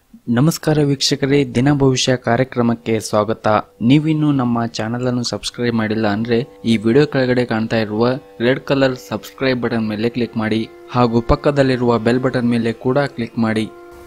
ನಮಸ್ಕಾರ ವೀಕ್ಷಕರೇ ದಿನ ಭವಿಷ್ಯ ಕಾರ್ಯಕ್ರಮಕ್ಕೆ ಸ್ವಾಗತ ನೀವಿನ್ನು ನಮ್ಮ ಚಾನಲ್ ಅನ್ನು ಸಬ್ಸ್ಕ್ರೈಬ್ ಮಾಡಿಲ್ಲ ಅಂದ್ರೆ ಈ ವಿಡಿಯೋ ಕೆಳಗಡೆ ಕಾಣ್ತಾ ಇರುವ ರೆಡ್ ಕಲರ್ ಸಬ್ಸ್ಕ್ರೈಬ್ ಬಟನ್ ಮೇಲೆ ಕ್ಲಿಕ್ ಮಾಡಿ ಹಾಗೂ ಪಕ್ಕದಲ್ಲಿರುವ ಬೆಲ್ ಬಟನ್ ಮೇಲೆ ಕೂಡ ಕ್ಲಿಕ್ ಮಾಡಿ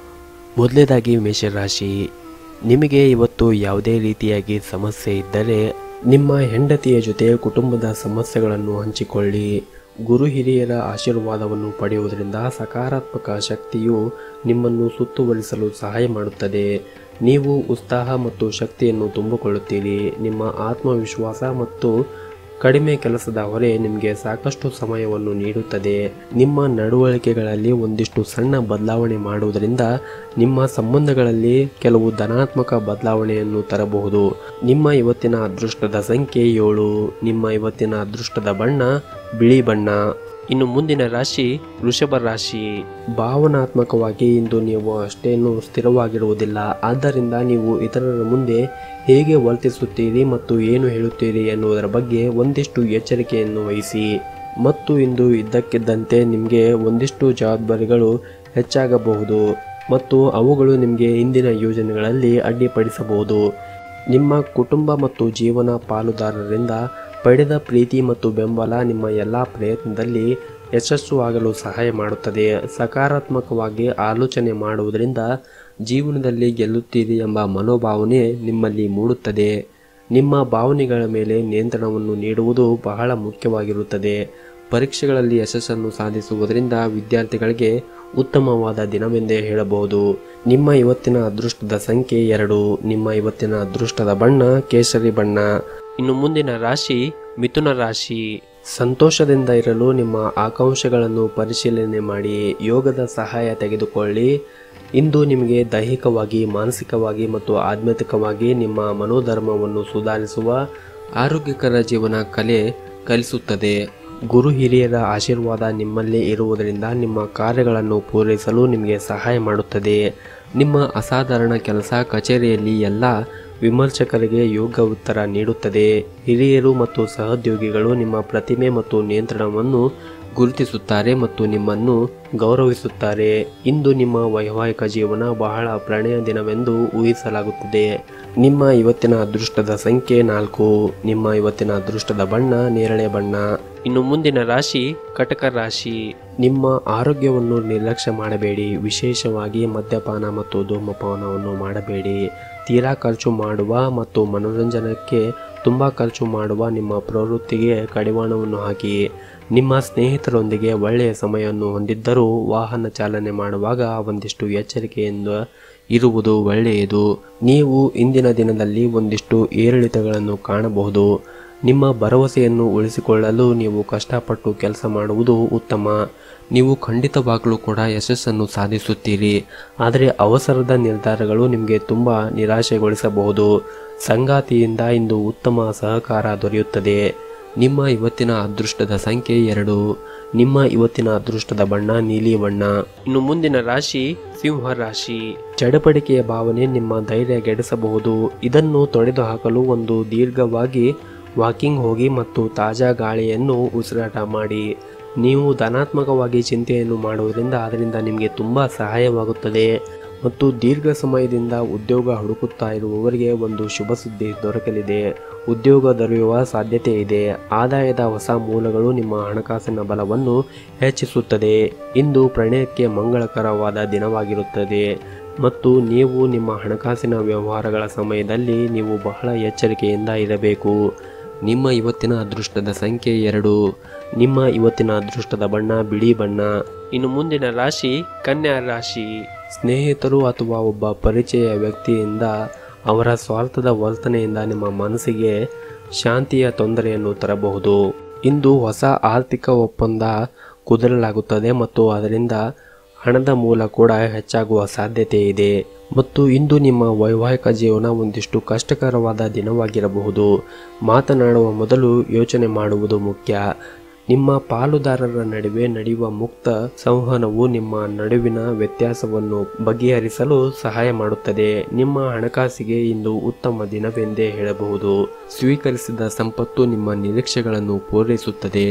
ಮೊದಲನೇದಾಗಿ ಮೇಷರಾಶಿ ನಿಮಗೆ ಇವತ್ತು ಯಾವುದೇ ರೀತಿಯಾಗಿ ಸಮಸ್ಯೆ ಇದ್ದರೆ ನಿಮ್ಮ ಹೆಂಡತಿಯ ಜೊತೆ ಕುಟುಂಬದ ಸಮಸ್ಯೆಗಳನ್ನು ಹಂಚಿಕೊಳ್ಳಿ ಗುರು ಹಿರಿಯರ ಆಶೀರ್ವಾದವನ್ನು ಪಡೆಯುವುದರಿಂದ ಸಕಾರಾತ್ಮಕ ಶಕ್ತಿಯು ನಿಮ್ಮನ್ನು ಸುತ್ತುವರಿಸಲು ಸಹಾಯ ಮಾಡುತ್ತದೆ ನೀವು ಉತ್ಸಾಹ ಮತ್ತು ಶಕ್ತಿಯನ್ನು ತುಂಬಿಕೊಳ್ಳುತ್ತೀರಿ ನಿಮ್ಮ ಆತ್ಮವಿಶ್ವಾಸ ಮತ್ತು ಕಡಿಮೆ ಕೆಲಸದ ಹೊರೆ ನಿಮಗೆ ಸಾಕಷ್ಟು ಸಮಯವನ್ನು ನೀಡುತ್ತದೆ ನಿಮ್ಮ ನಡವಳಿಕೆಗಳಲ್ಲಿ ಒಂದಿಷ್ಟು ಸಣ್ಣ ಬದಲಾವಣೆ ಮಾಡುವುದರಿಂದ ನಿಮ್ಮ ಸಂಬಂಧಗಳಲ್ಲಿ ಕೆಲವು ಧನಾತ್ಮಕ ಬದಲಾವಣೆಯನ್ನು ತರಬಹುದು ನಿಮ್ಮ ಇವತ್ತಿನ ಅದೃಷ್ಟದ ಸಂಖ್ಯೆ ಏಳು ನಿಮ್ಮ ಇವತ್ತಿನ ಅದೃಷ್ಟದ ಬಣ್ಣ ಬಿಳಿ ಬಣ್ಣ ಇನ್ನು ಮುಂದಿನ ರಾಶಿ ವೃಷಭ ರಾಶಿ ಭಾವನಾತ್ಮಕವಾಗಿ ಇಂದು ನೀವು ಅಷ್ಟೇನು ಸ್ಥಿರವಾಗಿರುವುದಿಲ್ಲ ಆದ್ದರಿಂದ ನೀವು ಇತರರ ಮುಂದೆ ಹೇಗೆ ವರ್ತಿಸುತ್ತೀರಿ ಮತ್ತು ಏನು ಹೇಳುತ್ತೀರಿ ಎನ್ನುವುದರ ಬಗ್ಗೆ ಒಂದಿಷ್ಟು ಎಚ್ಚರಿಕೆಯನ್ನು ವಹಿಸಿ ಮತ್ತು ಇಂದು ಇದ್ದಕ್ಕಿದ್ದಂತೆ ನಿಮಗೆ ಒಂದಿಷ್ಟು ಜವಾಬ್ದಾರಿಗಳು ಹೆಚ್ಚಾಗಬಹುದು ಮತ್ತು ಅವುಗಳು ನಿಮಗೆ ಹಿಂದಿನ ಯೋಜನೆಗಳಲ್ಲಿ ಅಡ್ಡಿಪಡಿಸಬಹುದು ನಿಮ್ಮ ಕುಟುಂಬ ಮತ್ತು ಜೀವನ ಪಾಲುದಾರರಿಂದ ಪಡೆದ ಪ್ರೀತಿ ಮತ್ತು ಬೆಂಬಲ ನಿಮ್ಮ ಎಲ್ಲ ಪ್ರಯತ್ನದಲ್ಲಿ ಯಶಸ್ಸು ಆಗಲು ಸಹಾಯ ಮಾಡುತ್ತದೆ ಸಕಾರಾತ್ಮಕವಾಗಿ ಆಲೋಚನೆ ಮಾಡುವುದರಿಂದ ಜೀವನದಲ್ಲಿ ಗೆಲ್ಲುತ್ತೀರಿ ಎಂಬ ಮನೋಭಾವನೆ ನಿಮ್ಮಲ್ಲಿ ಮೂಡುತ್ತದೆ ನಿಮ್ಮ ಭಾವನೆಗಳ ಮೇಲೆ ನಿಯಂತ್ರಣವನ್ನು ನೀಡುವುದು ಬಹಳ ಮುಖ್ಯವಾಗಿರುತ್ತದೆ ಪರೀಕ್ಷೆಗಳಲ್ಲಿ ಯಶಸ್ಸನ್ನು ಸಾಧಿಸುವುದರಿಂದ ವಿದ್ಯಾರ್ಥಿಗಳಿಗೆ ಉತ್ತಮವಾದ ದಿನವೆಂದೇ ಹೇಳಬಹುದು ನಿಮ್ಮ ಇವತ್ತಿನ ಅದೃಷ್ಟದ ಸಂಖ್ಯೆ ಎರಡು ನಿಮ್ಮ ಇವತ್ತಿನ ಅದೃಷ್ಟದ ಬಣ್ಣ ಕೇಸರಿ ಬಣ್ಣ ಇನ್ನು ಮುಂದಿನ ರಾಶಿ ಮಿಥುನ ರಾಶಿ ಸಂತೋಷದಿಂದ ಇರಲು ನಿಮ್ಮ ಆಕಾಂಕ್ಷೆಗಳನ್ನು ಪರಿಶೀಲನೆ ಮಾಡಿ ಯೋಗದ ಸಹಾಯ ತೆಗೆದುಕೊಳ್ಳಿ ಇಂದು ನಿಮಗೆ ದೈಹಿಕವಾಗಿ ಮಾನಸಿಕವಾಗಿ ಮತ್ತು ಆಧ್ಯಾತ್ಮಿಕವಾಗಿ ನಿಮ್ಮ ಮನೋಧರ್ಮವನ್ನು ಸುಧಾರಿಸುವ ಆರೋಗ್ಯಕರ ಜೀವನ ಕಲೆ ಕಲಿಸುತ್ತದೆ ಗುರು ಹಿರಿಯರ ಆಶೀರ್ವಾದ ನಿಮ್ಮಲ್ಲಿ ಇರುವುದರಿಂದ ನಿಮ್ಮ ಕಾರ್ಯಗಳನ್ನು ಪೂರೈಸಲು ನಿಮಗೆ ಸಹಾಯ ಮಾಡುತ್ತದೆ ನಿಮ್ಮ ಅಸಾಧಾರಣ ಕೆಲಸ ಕಚೇರಿಯಲ್ಲಿ ಎಲ್ಲ ವಿಮರ್ಶಕರಿಗೆ ಯೋಗ್ಯ ಉತ್ತರ ನೀಡುತ್ತದೆ ಹಿರಿಯರು ಮತ್ತು ಸಹೋದ್ಯೋಗಿಗಳು ನಿಮ್ಮ ಪ್ರತಿಮೆ ಮತ್ತು ನಿಯಂತ್ರಣವನ್ನು ಗುರುತಿಸುತ್ತಾರೆ ಮತ್ತು ನಿಮ್ಮನ್ನು ಗೌರವಿಸುತ್ತಾರೆ ಇಂದು ನಿಮ್ಮ ವೈವಾಹಿಕ ಜೀವನ ಬಹಳ ಪ್ರಣಯ ದಿನವೆಂದು ಊಹಿಸಲಾಗುತ್ತದೆ ನಿಮ್ಮ ಇವತ್ತಿನ ಅದೃಷ್ಟದ ಸಂಖ್ಯೆ ನಾಲ್ಕು ನಿಮ್ಮ ಇವತ್ತಿನ ಅದೃಷ್ಟದ ಬಣ್ಣ ನೇರಳೆ ಬಣ್ಣ ಇನ್ನು ಮುಂದಿನ ರಾಶಿ ಕಟಕ ರಾಶಿ ನಿಮ್ಮ ಆರೋಗ್ಯವನ್ನು ನಿರ್ಲಕ್ಷ್ಯ ಮಾಡಬೇಡಿ ವಿಶೇಷವಾಗಿ ಮದ್ಯಪಾನ ಮತ್ತು ಧೂಮಪಾನವನ್ನು ಮಾಡಬೇಡಿ ತೀರಾ ಖರ್ಚು ಮಾಡುವ ಮತ್ತು ಮನೋರಂಜನಕ್ಕೆ ತುಂಬ ಖರ್ಚು ಮಾಡುವ ನಿಮ್ಮ ಪ್ರವೃತ್ತಿಗೆ ಕಡಿವಾಣವನ್ನು ಹಾಕಿ ನಿಮ್ಮ ಸ್ನೇಹಿತರೊಂದಿಗೆ ಒಳ್ಳೆಯ ಸಮಯವನ್ನು ಹೊಂದಿದ್ದರೂ ವಾಹನ ಚಾಲನೆ ಮಾಡುವಾಗ ಒಂದಿಷ್ಟು ಎಚ್ಚರಿಕೆಯಿಂದ ಇರುವುದು ಒಳ್ಳೆಯದು ನೀವು ಇಂದಿನ ದಿನದಲ್ಲಿ ಒಂದಿಷ್ಟು ಏರಿಳಿತಗಳನ್ನು ಕಾಣಬಹುದು ನಿಮ್ಮ ಭರವಸೆಯನ್ನು ಉಳಿಸಿಕೊಳ್ಳಲು ನೀವು ಕಷ್ಟಪಟ್ಟು ಕೆಲಸ ಮಾಡುವುದು ಉತ್ತಮ ನೀವು ಖಂಡಿತವಾಗಲೂ ಕೂಡ ಯಶಸ್ಸನ್ನು ಸಾಧಿಸುತ್ತೀರಿ ಆದರೆ ಅವಸರದ ನಿರ್ಧಾರಗಳು ನಿಮಗೆ ತುಂಬ ನಿರಾಶೆಗೊಳಿಸಬಹುದು ಸಂಗಾತಿಯಿಂದ ಇಂದು ಉತ್ತಮ ಸಹಕಾರ ದೊರೆಯುತ್ತದೆ ನಿಮ್ಮ ಇವತ್ತಿನ ಅದೃಷ್ಟದ ಸಂಖ್ಯೆ ಎರಡು ನಿಮ್ಮ ಇವತ್ತಿನ ಅದೃಷ್ಟದ ಬಣ್ಣ ನೀಲಿ ಬಣ್ಣ ಇನ್ನು ಮುಂದಿನ ರಾಶಿ ಸಿಂಹ ರಾಶಿ ಚಡಪಡಿಕೆಯ ಭಾವನೆ ನಿಮ್ಮ ಧೈರ್ಯ ಗೆಡಿಸಬಹುದು ಇದನ್ನು ತೊಡೆದು ಹಾಕಲು ಒಂದು ದೀರ್ಘವಾಗಿ ವಾಕಿಂಗ್ ಹೋಗಿ ಮತ್ತು ತಾಜಾ ಗಾಳಿಯನ್ನು ಉಸಿರಾಟ ಮಾಡಿ ನೀವು ಧನಾತ್ಮಕವಾಗಿ ಚಿಂತೆಯನ್ನು ಮಾಡುವುದರಿಂದ ಅದರಿಂದ ನಿಮಗೆ ತುಂಬ ಸಹಾಯವಾಗುತ್ತದೆ ಮತ್ತು ದೀರ್ಘ ಸಮಯದಿಂದ ಉದ್ಯೋಗ ಹುಡುಕುತ್ತಾ ಇರುವವರಿಗೆ ಒಂದು ಶುಭ ಸುದ್ದಿ ದೊರಕಲಿದೆ ಉದ್ಯೋಗ ದೊರೆಯುವ ಸಾಧ್ಯತೆ ಇದೆ ಆದಾಯದ ಹೊಸ ಮೂಲಗಳು ನಿಮ್ಮ ಹಣಕಾಸಿನ ಬಲವನ್ನು ಹೆಚ್ಚಿಸುತ್ತದೆ ಇಂದು ಪ್ರಣಯಕ್ಕೆ ಮಂಗಳಕರವಾದ ದಿನವಾಗಿರುತ್ತದೆ ಮತ್ತು ನೀವು ನಿಮ್ಮ ಹಣಕಾಸಿನ ವ್ಯವಹಾರಗಳ ಸಮಯದಲ್ಲಿ ನೀವು ಬಹಳ ಎಚ್ಚರಿಕೆಯಿಂದ ಇರಬೇಕು ನಿಮ್ಮ ಇವತ್ತಿನ ಅದೃಷ್ಟದ ಸಂಖ್ಯೆ ಎರಡು ನಿಮ್ಮ ಇವತ್ತಿನ ಅದೃಷ್ಟದ ಬಣ್ಣ ಬಿಳಿ ಬಣ್ಣ ಇನ್ನು ಮುಂದಿನ ರಾಶಿ ಕನ್ಯಾ ರಾಶಿ ಸ್ನೇಹಿತರು ಅಥವಾ ಒಬ್ಬ ಪರಿಚಯ ವ್ಯಕ್ತಿಯಿಂದ ಅವರ ಸ್ವಾರ್ಥದ ವರ್ತನೆಯಿಂದ ನಿಮ್ಮ ಮನಸ್ಸಿಗೆ ಶಾಂತಿಯ ತೊಂದರೆಯನ್ನು ತರಬಹುದು ಇಂದು ಹೊಸ ಆರ್ಥಿಕ ಒಪ್ಪಂದ ಕುದುರಲಾಗುತ್ತದೆ ಮತ್ತು ಅದರಿಂದ ಹಣದ ಮೂಲ ಕೂಡ ಹೆಚ್ಚಾಗುವ ಸಾಧ್ಯತೆ ಇದೆ ಮತ್ತು ಇಂದು ನಿಮ್ಮ ವೈವಾಹಿಕ ಜೀವನ ಒಂದಿಷ್ಟು ಕಷ್ಟಕರವಾದ ದಿನವಾಗಿರಬಹುದು ಮಾತನಾಡುವ ಮೊದಲು ಯೋಚನೆ ಮಾಡುವುದು ಮುಖ್ಯ ನಿಮ್ಮ ಪಾಲುದಾರರ ನಡುವೆ ನಡೆಯುವ ಮುಕ್ತ ಸಂವಹನವು ನಿಮ್ಮ ನಡುವಿನ ವ್ಯತ್ಯಾಸವನ್ನು ಬಗೆಹರಿಸಲು ಸಹಾಯ ಮಾಡುತ್ತದೆ ನಿಮ್ಮ ಹಣಕಾಸಿಗೆ ಇಂದು ಉತ್ತಮ ದಿನವೆಂದೇ ಹೇಳಬಹುದು ಸ್ವೀಕರಿಸಿದ ಸಂಪತ್ತು ನಿಮ್ಮ ನಿರೀಕ್ಷೆಗಳನ್ನು ಪೂರೈಸುತ್ತದೆ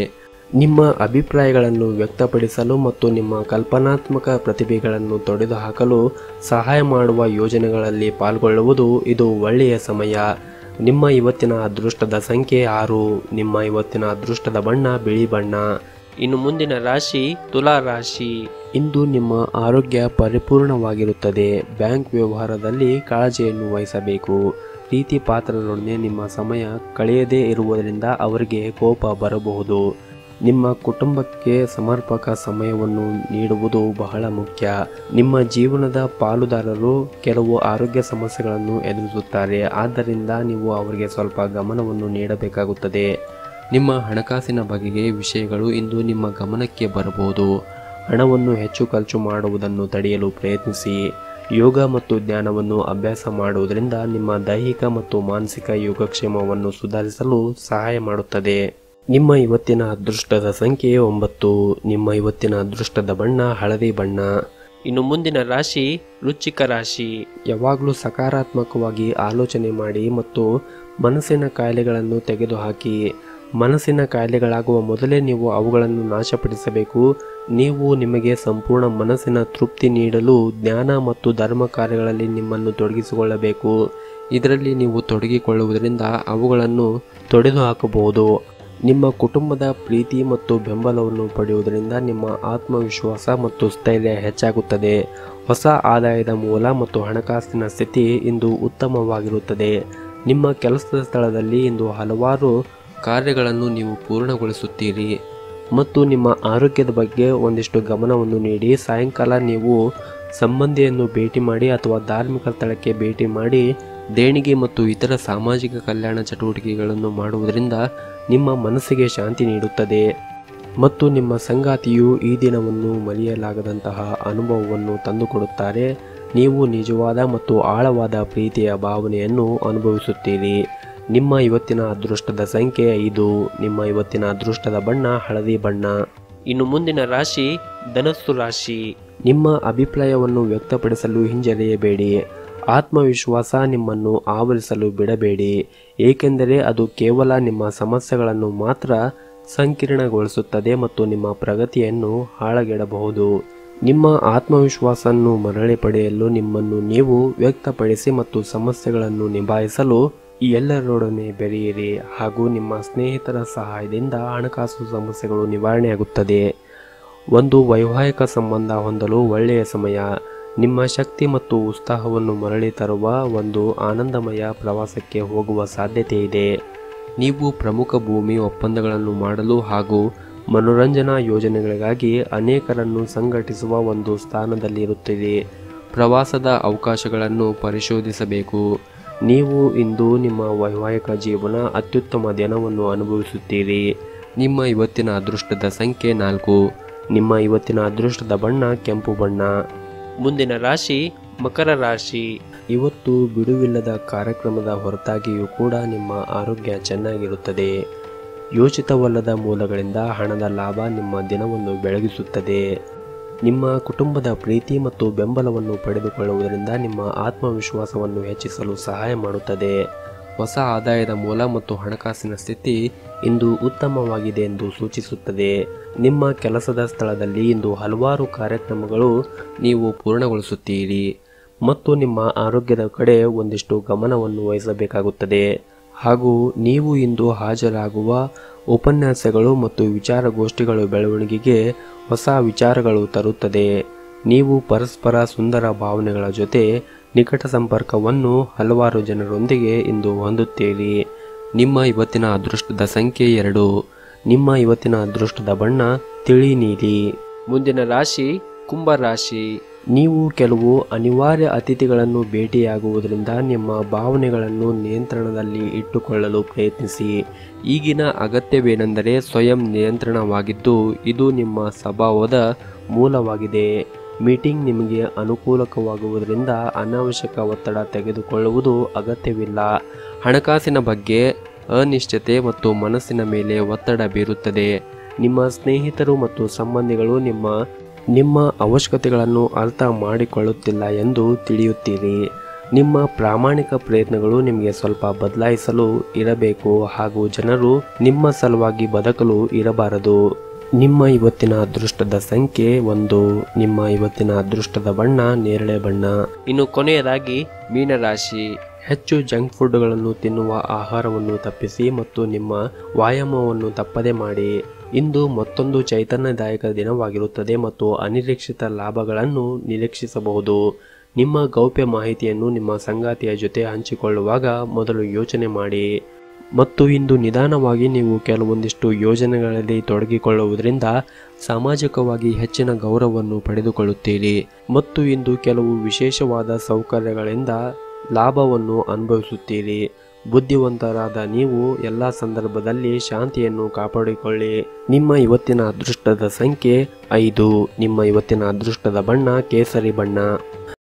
ನಿಮ್ಮ ಅಭಿಪ್ರಾಯಗಳನ್ನು ವ್ಯಕ್ತಪಡಿಸಲು ಮತ್ತು ನಿಮ್ಮ ಕಲ್ಪನಾತ್ಮಕ ಪ್ರತಿಭೆಗಳನ್ನು ತೊಡೆದುಹಾಕಲು ಸಹಾಯ ಮಾಡುವ ಯೋಜನೆಗಳಲ್ಲಿ ಪಾಲ್ಗೊಳ್ಳುವುದು ಇದು ಒಳ್ಳೆಯ ಸಮಯ ನಿಮ್ಮ ಇವತ್ತಿನ ಅದೃಷ್ಟದ ಸಂಖ್ಯೆ ಆರು ನಿಮ್ಮ ಇವತ್ತಿನ ಅದೃಷ್ಟದ ಬಣ್ಣ ಬಿಳಿ ಬಣ್ಣ ಇನ್ನು ಮುಂದಿನ ರಾಶಿ ತುಲಾ ರಾಶಿ ಇಂದು ನಿಮ್ಮ ಆರೋಗ್ಯ ಪರಿಪೂರ್ಣವಾಗಿರುತ್ತದೆ ಬ್ಯಾಂಕ್ ವ್ಯವಹಾರದಲ್ಲಿ ಕಾಳಜಿಯನ್ನು ವಹಿಸಬೇಕು ಪ್ರೀತಿ ಪಾತ್ರರೊಡನೆ ನಿಮ್ಮ ಸಮಯ ಕಳೆಯದೇ ಇರುವುದರಿಂದ ಅವರಿಗೆ ಕೋಪ ಬರಬಹುದು ನಿಮ್ಮ ಕುಟುಂಬಕ್ಕೆ ಸಮರ್ಪಕ ಸಮಯವನ್ನು ನೀಡುವುದು ಬಹಳ ಮುಖ್ಯ ನಿಮ್ಮ ಜೀವನದ ಪಾಲುದಾರರು ಕೆಲವು ಆರೋಗ್ಯ ಸಮಸ್ಯೆಗಳನ್ನು ಎದುರಿಸುತ್ತಾರೆ ಆದ್ದರಿಂದ ನೀವು ಅವರಿಗೆ ಸ್ವಲ್ಪ ಗಮನವನ್ನು ನೀಡಬೇಕಾಗುತ್ತದೆ ನಿಮ್ಮ ಹಣಕಾಸಿನ ಬಗೆಗೆ ವಿಷಯಗಳು ಇಂದು ನಿಮ್ಮ ಗಮನಕ್ಕೆ ಬರಬಹುದು ಹಣವನ್ನು ಹೆಚ್ಚು ಖರ್ಚು ಮಾಡುವುದನ್ನು ತಡೆಯಲು ಪ್ರಯತ್ನಿಸಿ ಯೋಗ ಮತ್ತು ಜ್ಞಾನವನ್ನು ಅಭ್ಯಾಸ ಮಾಡುವುದರಿಂದ ನಿಮ್ಮ ದೈಹಿಕ ಮತ್ತು ಮಾನಸಿಕ ಯೋಗಕ್ಷೇಮವನ್ನು ಸುಧಾರಿಸಲು ಸಹಾಯ ಮಾಡುತ್ತದೆ ನಿಮ್ಮ ಇವತ್ತಿನ ಅದೃಷ್ಟದ ಸಂಖ್ಯೆ ಒಂಬತ್ತು ನಿಮ್ಮ ಇವತ್ತಿನ ಅದೃಷ್ಟದ ಬಣ್ಣ ಹಳದಿ ಬಣ್ಣ ಇನ್ನು ಮುಂದಿನ ರಾಶಿ ವೃಶ್ಚಿಕ ರಾಶಿ ಯಾವಾಗಲೂ ಸಕಾರಾತ್ಮಕವಾಗಿ ಆಲೋಚನೆ ಮಾಡಿ ಮತ್ತು ಮನಸ್ಸಿನ ಕಾಯಿಲೆಗಳನ್ನು ತೆಗೆದುಹಾಕಿ ಮನಸ್ಸಿನ ಕಾಯಿಲೆಗಳಾಗುವ ಮೊದಲೇ ನೀವು ಅವುಗಳನ್ನು ನಾಶಪಡಿಸಬೇಕು ನೀವು ನಿಮಗೆ ಸಂಪೂರ್ಣ ಮನಸ್ಸಿನ ತೃಪ್ತಿ ನೀಡಲು ಜ್ಞಾನ ಮತ್ತು ಧರ್ಮ ಕಾರ್ಯಗಳಲ್ಲಿ ನಿಮ್ಮನ್ನು ತೊಡಗಿಸಿಕೊಳ್ಳಬೇಕು ಇದರಲ್ಲಿ ನೀವು ತೊಡಗಿಕೊಳ್ಳುವುದರಿಂದ ಅವುಗಳನ್ನು ತೊಡೆದು ಹಾಕಬಹುದು ನಿಮ್ಮ ಕುಟುಂಬದ ಪ್ರೀತಿ ಮತ್ತು ಬೆಂಬಲವನ್ನು ಪಡೆಯುವುದರಿಂದ ನಿಮ್ಮ ಆತ್ಮವಿಶ್ವಾಸ ಮತ್ತು ಸ್ಥೈರ್ಯ ಹೆಚ್ಚಾಗುತ್ತದೆ ಹೊಸ ಆದಾಯದ ಮೂಲ ಮತ್ತು ಹಣಕಾಸಿನ ಸ್ಥಿತಿ ಇಂದು ಉತ್ತಮವಾಗಿರುತ್ತದೆ ನಿಮ್ಮ ಕೆಲಸದ ಸ್ಥಳದಲ್ಲಿ ಇಂದು ಹಲವಾರು ಕಾರ್ಯಗಳನ್ನು ನೀವು ಪೂರ್ಣಗೊಳಿಸುತ್ತೀರಿ ಮತ್ತು ನಿಮ್ಮ ಆರೋಗ್ಯದ ಬಗ್ಗೆ ಒಂದಿಷ್ಟು ಗಮನವನ್ನು ನೀಡಿ ಸಾಯಂಕಾಲ ನೀವು ಸಂಬಂಧಿಯನ್ನು ಭೇಟಿ ಮಾಡಿ ಅಥವಾ ಧಾರ್ಮಿಕ ಸ್ಥಳಕ್ಕೆ ಭೇಟಿ ಮಾಡಿ ದೇಣಿಗೆ ಮತ್ತು ಇತರ ಸಾಮಾಜಿಕ ಕಲ್ಯಾಣ ಚಟುವಟಿಕೆಗಳನ್ನು ಮಾಡುವುದರಿಂದ ನಿಮ್ಮ ಮನಸ್ಸಿಗೆ ಶಾಂತಿ ನೀಡುತ್ತದೆ ಮತ್ತು ನಿಮ್ಮ ಸಂಗಾತಿಯು ಈ ದಿನವನ್ನು ಮರೆಯಲಾಗದಂತಹ ಅನುಭವವನ್ನು ತಂದುಕೊಡುತ್ತಾರೆ ನೀವು ನಿಜವಾದ ಮತ್ತು ಆಳವಾದ ಪ್ರೀತಿಯ ಭಾವನೆಯನ್ನು ಅನುಭವಿಸುತ್ತೀರಿ ನಿಮ್ಮ ಇವತ್ತಿನ ಅದೃಷ್ಟದ ಸಂಖ್ಯೆ ಐದು ನಿಮ್ಮ ಇವತ್ತಿನ ಅದೃಷ್ಟದ ಬಣ್ಣ ಹಳದಿ ಬಣ್ಣ ಇನ್ನು ಮುಂದಿನ ರಾಶಿ ಧನಸ್ಸು ರಾಶಿ ನಿಮ್ಮ ಅಭಿಪ್ರಾಯವನ್ನು ವ್ಯಕ್ತಪಡಿಸಲು ಹಿಂಜರಿಯಬೇಡಿ ಆತ್ಮವಿಶ್ವಾಸ ನಿಮ್ಮನ್ನು ಆವರಿಸಲು ಬಿಡಬೇಡಿ ಏಕೆಂದರೆ ಅದು ಕೇವಲ ನಿಮ್ಮ ಸಮಸ್ಯೆಗಳನ್ನು ಮಾತ್ರ ಸಂಕೀರ್ಣಗೊಳಿಸುತ್ತದೆ ಮತ್ತು ನಿಮ್ಮ ಪ್ರಗತಿಯನ್ನು ಹಾಳಗೆಡಬಹುದು ನಿಮ್ಮ ಆತ್ಮವಿಶ್ವಾಸವನ್ನು ಮರಳಿ ಪಡೆಯಲು ನಿಮ್ಮನ್ನು ನೀವು ವ್ಯಕ್ತಪಡಿಸಿ ಮತ್ತು ಸಮಸ್ಯೆಗಳನ್ನು ನಿಭಾಯಿಸಲು ಎಲ್ಲರೊಡನೆ ಬೆರೆಯಿರಿ ಹಾಗೂ ನಿಮ್ಮ ಸ್ನೇಹಿತರ ಸಹಾಯದಿಂದ ಹಣಕಾಸು ಸಮಸ್ಯೆಗಳು ನಿವಾರಣೆಯಾಗುತ್ತದೆ ಒಂದು ವೈವಾಹಿಕ ಸಂಬಂಧ ಹೊಂದಲು ಒಳ್ಳೆಯ ಸಮಯ ನಿಮ್ಮ ಶಕ್ತಿ ಮತ್ತು ಉತ್ಸಾಹವನ್ನು ಮರಳಿ ತರುವ ಒಂದು ಆನಂದಮಯ ಪ್ರವಾಸಕ್ಕೆ ಹೋಗುವ ಸಾಧ್ಯತೆ ಇದೆ ನೀವು ಪ್ರಮುಖ ಭೂಮಿ ಒಪ್ಪಂದಗಳನ್ನು ಮಾಡಲು ಹಾಗೂ ಮನೋರಂಜನಾ ಯೋಜನೆಗಳಿಗಾಗಿ ಅನೇಕರನ್ನು ಸಂಘಟಿಸುವ ಒಂದು ಸ್ಥಾನದಲ್ಲಿರುತ್ತೀರಿ ಪ್ರವಾಸದ ಅವಕಾಶಗಳನ್ನು ಪರಿಶೋಧಿಸಬೇಕು ನೀವು ಇಂದು ನಿಮ್ಮ ವೈವಾಹಿಕ ಜೀವನ ಅತ್ಯುತ್ತಮ ದಿನವನ್ನು ಅನುಭವಿಸುತ್ತೀರಿ ನಿಮ್ಮ ಇವತ್ತಿನ ಅದೃಷ್ಟದ ಸಂಖ್ಯೆ ನಾಲ್ಕು ನಿಮ್ಮ ಇವತ್ತಿನ ಅದೃಷ್ಟದ ಬಣ್ಣ ಕೆಂಪು ಬಣ್ಣ ಮುಂದಿನ ರಾಶಿ ಮಕರ ರಾಶಿ ಇವತ್ತು ಬಿಡುವಿಲ್ಲದ ಕಾರ್ಯಕ್ರಮದ ಹೊರತಾಗಿಯೂ ಕೂಡ ನಿಮ್ಮ ಆರೋಗ್ಯ ಚೆನ್ನಾಗಿರುತ್ತದೆ ಯೋಚಿತವಲ್ಲದ ಮೂಲಗಳಿಂದ ಹಣದ ಲಾಭ ನಿಮ್ಮ ದಿನವನ್ನು ಬೆಳಗಿಸುತ್ತದೆ ನಿಮ್ಮ ಕುಟುಂಬದ ಪ್ರೀತಿ ಮತ್ತು ಬೆಂಬಲವನ್ನು ಪಡೆದುಕೊಳ್ಳುವುದರಿಂದ ನಿಮ್ಮ ಆತ್ಮವಿಶ್ವಾಸವನ್ನು ಹೆಚ್ಚಿಸಲು ಸಹಾಯ ಮಾಡುತ್ತದೆ ಹೊಸ ಆದಾಯದ ಮೂಲ ಮತ್ತು ಹಣಕಾಸಿನ ಸ್ಥಿತಿ ಇಂದು ಉತ್ತಮವಾಗಿದೆ ಎಂದು ಸೂಚಿಸುತ್ತದೆ ನಿಮ್ಮ ಕೆಲಸದ ಸ್ಥಳದಲ್ಲಿ ಇಂದು ಹಲವಾರು ಕಾರ್ಯಕ್ರಮಗಳು ನೀವು ಪೂರ್ಣಗೊಳಿಸುತ್ತೀರಿ ಮತ್ತು ನಿಮ್ಮ ಆರೋಗ್ಯದ ಕಡೆ ಒಂದಿಷ್ಟು ಗಮನವನ್ನು ವಹಿಸಬೇಕಾಗುತ್ತದೆ ಹಾಗೂ ನೀವು ಇಂದು ಹಾಜರಾಗುವ ಉಪನ್ಯಾಸಗಳು ಮತ್ತು ವಿಚಾರಗೋಷ್ಠಿಗಳು ಬೆಳವಣಿಗೆಗೆ ಹೊಸ ವಿಚಾರಗಳು ತರುತ್ತದೆ ನೀವು ಪರಸ್ಪರ ಸುಂದರ ಭಾವನೆಗಳ ಜೊತೆ ನಿಕಟ ಸಂಪರ್ಕವನ್ನು ಹಲವಾರು ಜನರೊಂದಿಗೆ ಇಂದು ಹೊಂದುತ್ತೀರಿ ನಿಮ್ಮ ಇವತ್ತಿನ ಅದೃಷ್ಟದ ಸಂಖ್ಯೆ ಎರಡು ನಿಮ್ಮ ಇವತ್ತಿನ ಅದೃಷ್ಟದ ಬಣ್ಣ ತಿಳಿ ನೀಲಿ ಮುಂದಿನ ರಾಶಿ ಕುಂಭ ರಾಶಿ ನೀವು ಕೆಲವು ಅನಿವಾರ್ಯ ಅತಿಥಿಗಳನ್ನು ಭೇಟಿಯಾಗುವುದರಿಂದ ನಿಮ್ಮ ಭಾವನೆಗಳನ್ನು ನಿಯಂತ್ರಣದಲ್ಲಿ ಇಟ್ಟುಕೊಳ್ಳಲು ಪ್ರಯತ್ನಿಸಿ ಈಗಿನ ಅಗತ್ಯವೇನೆಂದರೆ ಸ್ವಯಂ ನಿಯಂತ್ರಣವಾಗಿದ್ದು ಇದು ನಿಮ್ಮ ಸ್ವಭಾವದ ಮೂಲವಾಗಿದೆ ಮೀಟಿಂಗ್ ನಿಮಗೆ ಅನುಕೂಲಕವಾಗುವುದರಿಂದ ಅನಾವಶ್ಯಕ ಒತ್ತಡ ತೆಗೆದುಕೊಳ್ಳುವುದು ಅಗತ್ಯವಿಲ್ಲ ಹಣಕಾಸಿನ ಬಗ್ಗೆ ಅನಿಶ್ಚಿತೆ ಮತ್ತು ಮನಸ್ಸಿನ ಮೇಲೆ ಒತ್ತಡ ಬೀರುತ್ತದೆ ನಿಮ್ಮ ಸ್ನೇಹಿತರು ಮತ್ತು ಸಂಬಂಧಿಗಳು ನಿಮ್ಮ ನಿಮ್ಮ ಅವಶ್ಯಕತೆಗಳನ್ನು ಅರ್ಥ ಮಾಡಿಕೊಳ್ಳುತ್ತಿಲ್ಲ ಎಂದು ತಿಳಿಯುತ್ತೀರಿ ನಿಮ್ಮ ಪ್ರಾಮಾಣಿಕ ಪ್ರಯತ್ನಗಳು ನಿಮಗೆ ಸ್ವಲ್ಪ ಬದಲಾಯಿಸಲು ಇರಬೇಕು ಹಾಗೂ ಜನರು ನಿಮ್ಮ ಸಲುವಾಗಿ ಬದುಕಲು ಇರಬಾರದು ನಿಮ್ಮ ಇವತ್ತಿನ ಅದೃಷ್ಟದ ಸಂಖ್ಯೆ ಒಂದು ನಿಮ್ಮ ಇವತ್ತಿನ ಅದೃಷ್ಟದ ಬಣ್ಣ ನೇರಳೆ ಬಣ್ಣ ಇನ್ನು ಕೊನೆಯದಾಗಿ ಮೀನರಾಶಿ ಹೆಚ್ಚು ಜಂಕ್ ಫುಡ್ಗಳನ್ನು ತಿನ್ನುವ ಆಹಾರವನ್ನು ತಪ್ಪಿಸಿ ಮತ್ತು ನಿಮ್ಮ ವ್ಯಾಯಾಮವನ್ನು ತಪ್ಪದೆ ಮಾಡಿ ಇಂದು ಮತ್ತೊಂದು ಚೈತನ್ಯದಾಯಕ ದಿನವಾಗಿರುತ್ತದೆ ಮತ್ತು ಅನಿರೀಕ್ಷಿತ ಲಾಭಗಳನ್ನು ನಿರೀಕ್ಷಿಸಬಹುದು ನಿಮ್ಮ ಗೌಪ್ಯ ಮಾಹಿತಿಯನ್ನು ನಿಮ್ಮ ಸಂಗಾತಿಯ ಜೊತೆ ಹಂಚಿಕೊಳ್ಳುವಾಗ ಮೊದಲು ಯೋಚನೆ ಮಾಡಿ ಮತ್ತು ಇಂದು ನಿಧಾನವಾಗಿ ನೀವು ಕೆಲವೊಂದಿಷ್ಟು ಯೋಜನೆಗಳಲ್ಲಿ ತೊಡಗಿಕೊಳ್ಳುವುದರಿಂದ ಸಾಮಾಜಿಕವಾಗಿ ಹೆಚ್ಚಿನ ಗೌರವವನ್ನು ಪಡೆದುಕೊಳ್ಳುತ್ತೀರಿ ಮತ್ತು ಇಂದು ಕೆಲವು ವಿಶೇಷವಾದ ಸೌಕರ್ಯಗಳಿಂದ ಲಾಭವನ್ನು ಅನುಭವಿಸುತ್ತೀರಿ ಬುದ್ಧಿವಂತರಾದ ನೀವು ಎಲ್ಲ ಸಂದರ್ಭದಲ್ಲಿ ಶಾಂತಿಯನ್ನು ಕಾಪಾಡಿಕೊಳ್ಳಿ ನಿಮ್ಮ ಇವತ್ತಿನ ಅದೃಷ್ಟದ ಸಂಖ್ಯೆ ಐದು ನಿಮ್ಮ ಇವತ್ತಿನ ಅದೃಷ್ಟದ ಬಣ್ಣ ಕೇಸರಿ ಬಣ್ಣ